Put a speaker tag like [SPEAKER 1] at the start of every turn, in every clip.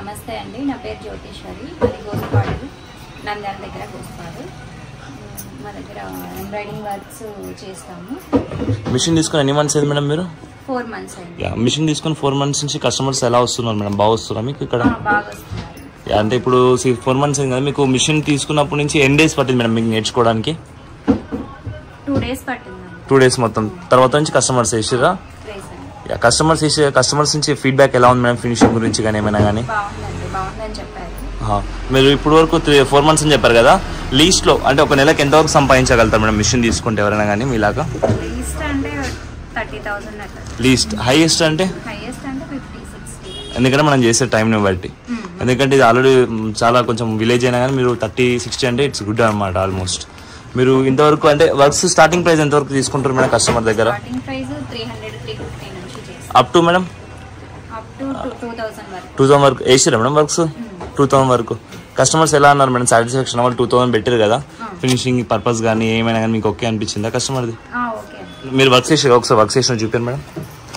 [SPEAKER 1] నమస్తే అండి నా పేరు జ్యోతిశ్వరి అది గోస్పాడు నంద్యాల దగ్గర గోస్పాడు మా దగ్గర ఎంబ్రాయిడింగ్ వర్క్స్ చేస్తాము
[SPEAKER 2] మిషన్ తీసుకుని ఎన్ని మంత్స్ అయింది మేడం మీరు
[SPEAKER 1] ఫోర్ మంత్స్ అయింది
[SPEAKER 2] యా, మిషన్ తీసుకుని ఫోర్ మంత్స్ నుంచి కస్టమర్స్ ఎలా వస్తున్నారు మేడం బాగా వస్తున్నారా మీకు ఇక్కడ
[SPEAKER 1] ఆ, బాగా వస్తున్నారు
[SPEAKER 2] యా, అంటే ఇప్పుడు ఫోర్ మంత్స్ అయింది కదా మీకు మిషన్ తీసుకున్నప్పటి నుంచి ఎన్ని డేస్ పట్టింది మేడం మీకు నేర్చుకోవడానికి
[SPEAKER 1] టూ డేస్ పట్టిందండి
[SPEAKER 2] టూ డేస్ మొత్తం తర్వాత నుంచి కస్టమర్స్ వేసిరా
[SPEAKER 1] వేసాను
[SPEAKER 2] కస్టమర్స్ వేసే కస్టమర్స్ నుంచి ఫీడ్బ్యాక్ ఎలా ఉంది మేడం ఫినిషింగ్ గురించి కానీ ఏమైనా కానీ
[SPEAKER 1] బాగుందండి బాగుందని చెప్పారు
[SPEAKER 2] ఆహా. మీరు ఇప్పుడు వరకు త్రీ ఫోర్ మంత్స్ అని చెప్పారు కదా లీస్ట్ లో అంటే ఒక నెలకు ఎంతవరకు సంపాదించగలుగుతారు మేడం మిషన్ తీసుకుంటే ఎవరైనా కానీ మీలాగా
[SPEAKER 1] లీస్ట్ అంటే థర్టీ థౌజండ్ అట్లా
[SPEAKER 2] లీస్ట్ హైయెస్ట్ అంటే
[SPEAKER 1] హైయెస్ట్ అంటే ఫిఫ్టీ సిక్స్టీ
[SPEAKER 2] ఎందుకంటే మనం చేసే టైంని బట్టి ఎందుకంటే ఇది ఆల్రెడీ చాలా కొంచెం విలేజ్ అయినా కానీ మీరు థర్టీ సిక్స్టీ అంటే ఇట్స్ గుడ్ అనమాట ఆల్మోస్ట్ మీరు ఇంతవరకు అంటే వర్క్స్ స్టార్టింగ్ ప్రైస్ ఎంతవరకు తీసుకుంటారు మేడం కస్టమర్ దగ్గర
[SPEAKER 1] starting price three hundred three fifty నుంచి చేస్తాం
[SPEAKER 2] up to madam
[SPEAKER 1] up to two thousand వరకు
[SPEAKER 2] టూ థౌసండ్ వరకు వేసిరా మేడం వర్క్స్ టూ థౌసండ్ వరకు కస్టమర్స్ ఎలా అన్నారు మేడం సాటిస్ఫాక్షన్ వాళ్ళు టూ థౌసండ్ పెట్టారు కదా ఫినిషింగ్ పర్పస్ కానీ ఏమైనా కానీ మీకు ఓకే అనిపించిందా కస్టమర్ది
[SPEAKER 1] ఆ, ఓకే అండి
[SPEAKER 2] మీరు వర్క్ చేసి ఒకసారి వర్క్ చేసిన చూపారు మేడం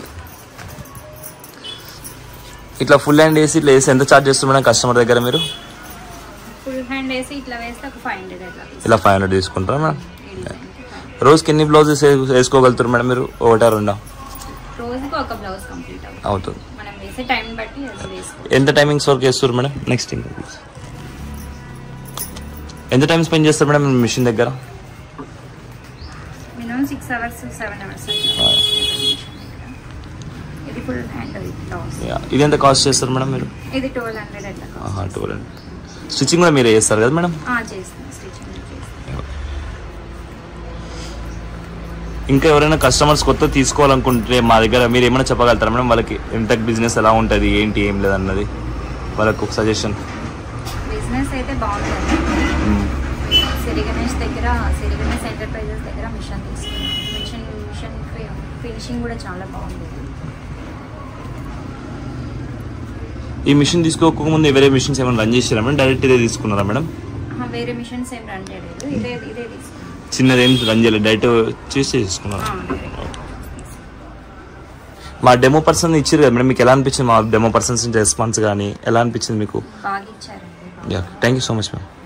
[SPEAKER 2] ఇట్లా ఫుల్ హ్యాండ్ వేసి ఇట్లా వేసి ఎంత చార్జ్ చేస్తారు మేడం కస్టమర్ దగ్గర మీరు
[SPEAKER 1] ఫుల్ హ్యాండ్ వేసి ఇట్లా వేస్తే ఒక ఫైవ్ హండ్రెడ్ అట్లా
[SPEAKER 2] ఇలా ఫైవ్ హండ్రెడ్ తీసుకుంటారా మేడం
[SPEAKER 1] ఈ డిజైన్కి.
[SPEAKER 2] రోజుకి ఎన్ని బ్లౌజెస్ వేసుకోగలుగుతారు మేడం మీరు ఒకటా రెండా
[SPEAKER 1] రోజుకి ఒక బ్లౌజ్ కంప్లీట్ అవుతుంది
[SPEAKER 2] అవుతుంది
[SPEAKER 1] మనం వేసే టైం బట్టి అది వేసుకో
[SPEAKER 2] ఎంత టైమింగ్స్ వరకు వేస్తారు మేడం నెక్స్ట్ ఇంకా ఎంత టైం స్పెండ్ చేస్తారు మేడం మిషన్ దగ్గర
[SPEAKER 1] minimum six hours seven hours ఇది ఫుల్ హ్యాండ్ ఇది బ్లౌజ్
[SPEAKER 2] Yeah. ఇది ఎంత కాస్ట్ చేస్తారు మేడం మీరు
[SPEAKER 1] ఇది ట్వెల్వ్ హండ్రెడ్ అట్లా
[SPEAKER 2] టూ స్టిచ్చింగ్ కూడా మీరే చేస్తారు కదా మేడం
[SPEAKER 1] ఆ, చేస్తాం స్టిచ్చింగ్ చేస్తాం
[SPEAKER 2] ఇంకా ఎవరైనా కస్టమర్స్ కొత్త తీసుకోవాలనుకుంటే మా దగ్గర మీరు ఏమైనా చెప్పగలుగుతారా మేడం వాళ్ళకి ఎంత బిజినెస్ ఎలా ఉంటుంది ఏంటి ఏం లేదన్నది వాళ్ళకు ఒక సజెషన్
[SPEAKER 1] బిజినెస్ అయితే బాగుంటుంది సిరి గణేష్ దగ్గర సిరి గణేష్ ఎంటర్ప్రైజెస్ దగ్గర మిషన్ తీసుకున్నాం మిషన్ మిషన్ ఫినిషింగ్ కూడా చాలా బాగుంది
[SPEAKER 2] ఈ మిషన్ తీసుకోకముందు వేరే మిషన్స్ ఏమైనా రన్ చేసారా మేడం డైరెక్ట్ ఇదే తీసుకున్నారా మేడం
[SPEAKER 1] ఆహా, వేరే మిషన్స్ ఏం రన్ చేయలేదు ఇదే ఇదే తీసుకున్నాం
[SPEAKER 2] చిన్నది ఏం రన్ చేయలేదు డైరెక్ట్ చేసి తీసుకున్నారా
[SPEAKER 1] ఆ, direct.
[SPEAKER 2] మా డెమో పర్సన్ ఇచ్చారు కదా మేడం మీకు ఎలా అనిపించింది మా డెమో పర్సన్స్ నుంచి రెస్పాన్స్ కానీ ఎలా అనిపించింది మీకు
[SPEAKER 1] బాగా ఇచ్చారండి బాగా.
[SPEAKER 2] Yeah thank you so much ma'am